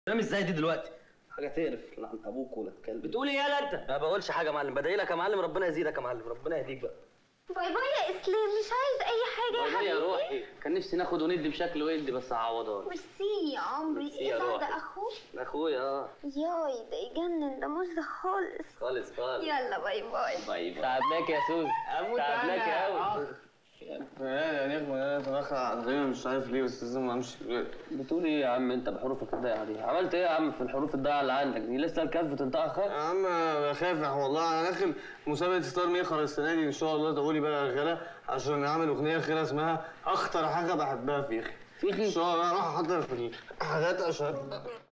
نام ازاي دي دلوقتي حاجه تقرف لعن ابوك ولا تكلم بتقول ايه يالا انت ما بقولش حاجه يا معلم بدعي لك يا معلم ربنا يزيدك يا معلم ربنا يهديك بقى باي باي يا اسلام مش عايز اي حاجه يا باي يا حبيبي روحي كان نفسي ناخد وندي بشكل ودي بس هعوضها لك. ميرسي يا عمري ميرسي ايه يا ده روحي. ده اخوك ده اخويا اه ياي ده يجنن ده مش ده خالص خالص خالص يلا باي باي باي باي تعبناك يا سوزي تعبناك قوي يا نجم انا اتاخر على الغيمه مش عارف ليه بس لازم امشي دلوقتي بتقول ايه يا عم انت بحروفك الضايعه دي عملت ايه يا عم في الحروف الضايعه اللي عندك دي لسه الكف تنطقها يا خالص عم أنا بخاف والله انا داخل مسابقه ستار ميخر السنه دي ان شاء الله تقولي بقى غيرها عشان اعمل اغنيه خيرها اسمها اخطر حاجه بحبها فيخي فيخي؟ ان شاء الله اروح احضر في الحاجات عشان